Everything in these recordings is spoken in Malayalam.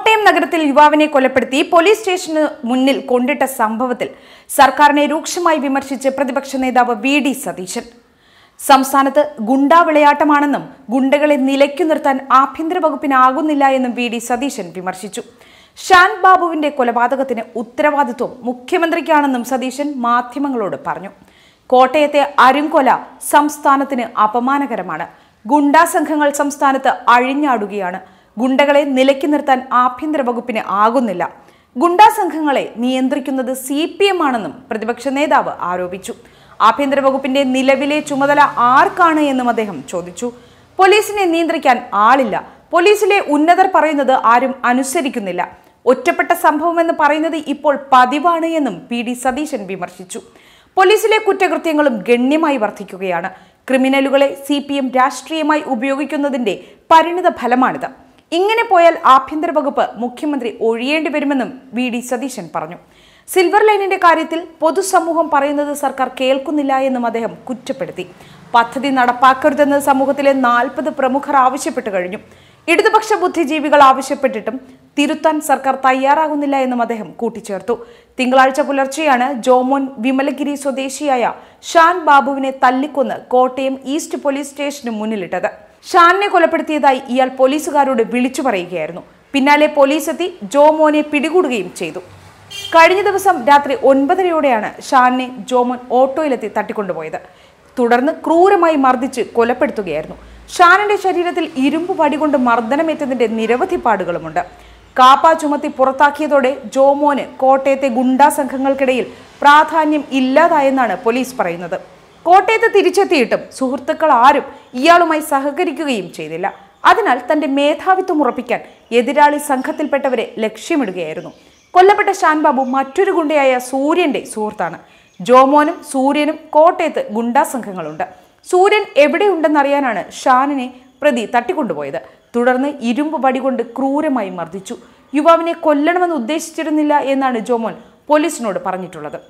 കോട്ടയം നഗരത്തിൽ യുവാവിനെ കൊലപ്പെടുത്തി പോലീസ് സ്റ്റേഷന് മുന്നിൽ കൊണ്ടിട്ട സംഭവത്തിൽ സർക്കാരിനെ രൂക്ഷമായി വിമർശിച്ച് പ്രതിപക്ഷ നേതാവ് വി ഡി സതീശൻ സംസ്ഥാനത്ത് ഗുണ്ടാ വിളയാട്ടമാണെന്നും ഗുണ്ടകളെ നിലയ്ക്കു നിർത്താൻ ആഭ്യന്തര വകുപ്പിനാകുന്നില്ല എന്നും വി ഡി സതീശൻ വിമർശിച്ചു ഷാൻ ബാബുവിന്റെ കൊലപാതകത്തിന് ഉത്തരവാദിത്വം മുഖ്യമന്ത്രിക്കാണെന്നും സതീശൻ മാധ്യമങ്ങളോട് പറഞ്ഞു കോട്ടയത്തെ അരുംകൊല സംസ്ഥാനത്തിന് അപമാനകരമാണ് ഗുണ്ടാ സംഘങ്ങൾ സംസ്ഥാനത്ത് അഴിഞ്ഞാടുകയാണ് ഗുണ്ടകളെ നിലയ്ക്ക് നിർത്താൻ ആഭ്യന്തര വകുപ്പിന് ആകുന്നില്ല ഗുണ്ടാ സംഘങ്ങളെ നിയന്ത്രിക്കുന്നത് സി പി എം ആണെന്നും പ്രതിപക്ഷ നേതാവ് ആരോപിച്ചു ആഭ്യന്തര വകുപ്പിന്റെ നിലവിലെ ചുമതല ആർക്കാണ് എന്നും അദ്ദേഹം ചോദിച്ചു പോലീസിനെ നിയന്ത്രിക്കാൻ ആളില്ല പോലീസിലെ ഉന്നതർ പറയുന്നത് ആരും അനുസരിക്കുന്നില്ല ഒറ്റപ്പെട്ട സംഭവമെന്ന് പറയുന്നത് ഇപ്പോൾ പതിവാണ് എന്നും പി ഡി സതീശൻ വിമർശിച്ചു പോലീസിലെ കുറ്റകൃത്യങ്ങളും ഗണ്യമായി വർദ്ധിക്കുകയാണ് ക്രിമിനലുകളെ സി പി എം രാഷ്ട്രീയമായി ഉപയോഗിക്കുന്നതിന്റെ പരിണിത ഫലമാണിത് ഇങ്ങനെ പോയാൽ ആഭ്യന്തര വകുപ്പ് മുഖ്യമന്ത്രി ഒഴിയേണ്ടി വരുമെന്നും വി ഡി സതീശൻ പറഞ്ഞു സിൽവർ ലൈനിന്റെ കാര്യത്തിൽ പൊതുസമൂഹം പറയുന്നത് സർക്കാർ കേൾക്കുന്നില്ല എന്നും അദ്ദേഹം കുറ്റപ്പെടുത്തി പദ്ധതി നടപ്പാക്കരുതെന്ന് സമൂഹത്തിലെ നാൽപ്പത് പ്രമുഖർ ആവശ്യപ്പെട്ടു കഴിഞ്ഞു ഇടതുപക്ഷ ബുദ്ധിജീവികൾ ആവശ്യപ്പെട്ടിട്ടും തിരുത്താൻ സർക്കാർ തയ്യാറാകുന്നില്ല എന്നും അദ്ദേഹം കൂട്ടിച്ചേർത്തു തിങ്കളാഴ്ച പുലർച്ചെയാണ് ജോമോൻ വിമലഗിരി സ്വദേശിയായ ഷാൻ ബാബുവിനെ തല്ലിക്കൊന്ന് കോട്ടയം ഈസ്റ്റ് പോലീസ് സ്റ്റേഷന് മുന്നിലിട്ടത് ഷാനിനെ കൊലപ്പെടുത്തിയതായി ഇയാൾ പോലീസുകാരോട് വിളിച്ചു പറയുകയായിരുന്നു പിന്നാലെ പോലീസ് എത്തി ജോമോനെ പിടികൂടുകയും ചെയ്തു കഴിഞ്ഞ ദിവസം രാത്രി ഒൻപതരയോടെയാണ് ഷാനിനെ ജോമോൻ ഓട്ടോയിലെത്തി തട്ടിക്കൊണ്ടുപോയത് തുടർന്ന് ക്രൂരമായി മർദ്ദിച്ച് കൊലപ്പെടുത്തുകയായിരുന്നു ഷാനിന്റെ ശരീരത്തിൽ ഇരുമ്പ് വടികൊണ്ട് മർദ്ദനമേറ്റതിന്റെ നിരവധി പാടുകളുമുണ്ട് കാപ്പ ചുമത്തി പുറത്താക്കിയതോടെ ജോമോന് കോട്ടയത്തെ ഗുണ്ടാ സംഘങ്ങൾക്കിടയിൽ പ്രാധാന്യം ഇല്ലാതായെന്നാണ് പോലീസ് പറയുന്നത് കോട്ടയത്ത് തിരിച്ചെത്തിയിട്ടും സുഹൃത്തുക്കൾ ആരും ഇയാളുമായി സഹകരിക്കുകയും ചെയ്തില്ല അതിനാൽ തന്റെ മേധാവിത്വം ഉറപ്പിക്കാൻ എതിരാളി സംഘത്തിൽപ്പെട്ടവരെ ലക്ഷ്യമിടുകയായിരുന്നു കൊല്ലപ്പെട്ട ഷാൻബാബു മറ്റൊരു ഗുണ്ടയായ സൂര്യന്റെ സുഹൃത്താണ് ജോമോനും സൂര്യനും കോട്ടയത്ത് ഗുണ്ടാ സംഘങ്ങളുണ്ട് സൂര്യൻ എവിടെയുണ്ടെന്നറിയാനാണ് ഷാനിനെ പ്രതി തട്ടിക്കൊണ്ടുപോയത് തുടർന്ന് ഇരുമ്പ് വടി കൊണ്ട് ക്രൂരമായി മർദ്ദിച്ചു യുവാവിനെ കൊല്ലണമെന്ന് ഉദ്ദേശിച്ചിരുന്നില്ല എന്നാണ് ജോമോൻ പോലീസിനോട് പറഞ്ഞിട്ടുള്ളത്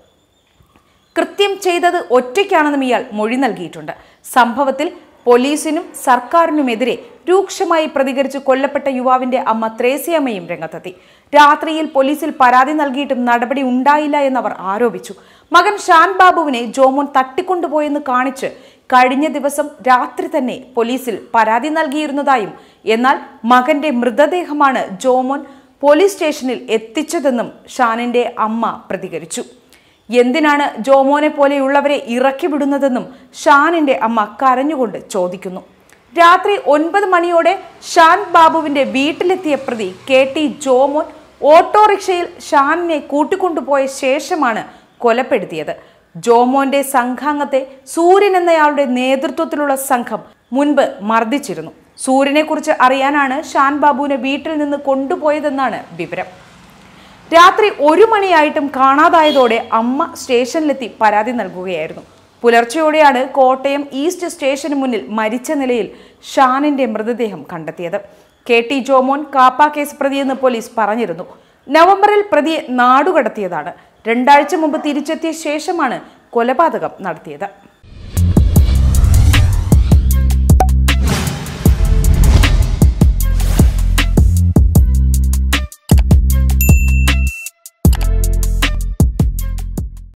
കൃത്യം ചെയ്തത് ഒറ്റയ്ക്കാണെന്നും ഇയാൾ മൊഴി നൽകിയിട്ടുണ്ട് സംഭവത്തിൽ പോലീസിനും സർക്കാരിനുമെതിരെ രൂക്ഷമായി പ്രതികരിച്ച് കൊല്ലപ്പെട്ട യുവാവിന്റെ അമ്മ ത്രേസ്യമ്മയും രംഗത്തെത്തി രാത്രിയിൽ പോലീസിൽ പരാതി നൽകിയിട്ടും നടപടി ഉണ്ടായില്ല എന്നവർ ആരോപിച്ചു മകൻ ഷാൻ ബാബുവിനെ ജോമോൻ തട്ടിക്കൊണ്ടുപോയെന്ന് കാണിച്ച് കഴിഞ്ഞ ദിവസം രാത്രി തന്നെ പോലീസിൽ പരാതി നൽകിയിരുന്നതായും എന്നാൽ മകന്റെ മൃതദേഹമാണ് ജോമോൻ പോലീസ് സ്റ്റേഷനിൽ എത്തിച്ചതെന്നും ഷാനിന്റെ അമ്മ പ്രതികരിച്ചു എന്തിനാണ് ജോമോനെ പോലെയുള്ളവരെ ഇറക്കി വിടുന്നതെന്നും ഷാനിന്റെ അമ്മ കരഞ്ഞുകൊണ്ട് ചോദിക്കുന്നു രാത്രി ഒൻപത് മണിയോടെ ഷാൻ ബാബുവിന്റെ വീട്ടിലെത്തിയ പ്രതി കെ ടി ജോമോൻ ഓട്ടോറിക്ഷയിൽ ഷാനിനെ കൂട്ടിക്കൊണ്ടുപോയ ശേഷമാണ് കൊലപ്പെടുത്തിയത് ജോമോന്റെ സംഘാംഗത്തെ സൂര്യൻ എന്നയാളുടെ നേതൃത്വത്തിലുള്ള സംഘം മുൻപ് മർദ്ദിച്ചിരുന്നു സൂര്യനെ കുറിച്ച് അറിയാനാണ് ഷാൻ ബാബുവിനെ വീട്ടിൽ നിന്ന് കൊണ്ടുപോയതെന്നാണ് വിവരം രാത്രി ഒരു മണിയായിട്ടും കാണാതായതോടെ അമ്മ സ്റ്റേഷനിലെത്തി പരാതി നൽകുകയായിരുന്നു പുലർച്ചെയോടെയാണ് കോട്ടയം ഈസ്റ്റ് സ്റ്റേഷന് മുന്നിൽ മരിച്ച നിലയിൽ ഷാനിന്റെ മൃതദേഹം കണ്ടെത്തിയത് K T Jomon KAAPA case പ്രതിയെന്ന് പോലീസ് പറഞ്ഞിരുന്നു നവംബറിൽ പ്രതിയെ നാടുകടത്തിയതാണ് രണ്ടാഴ്ച മുമ്പ് തിരിച്ചെത്തിയ ശേഷമാണ് കൊലപാതകം നടത്തിയത്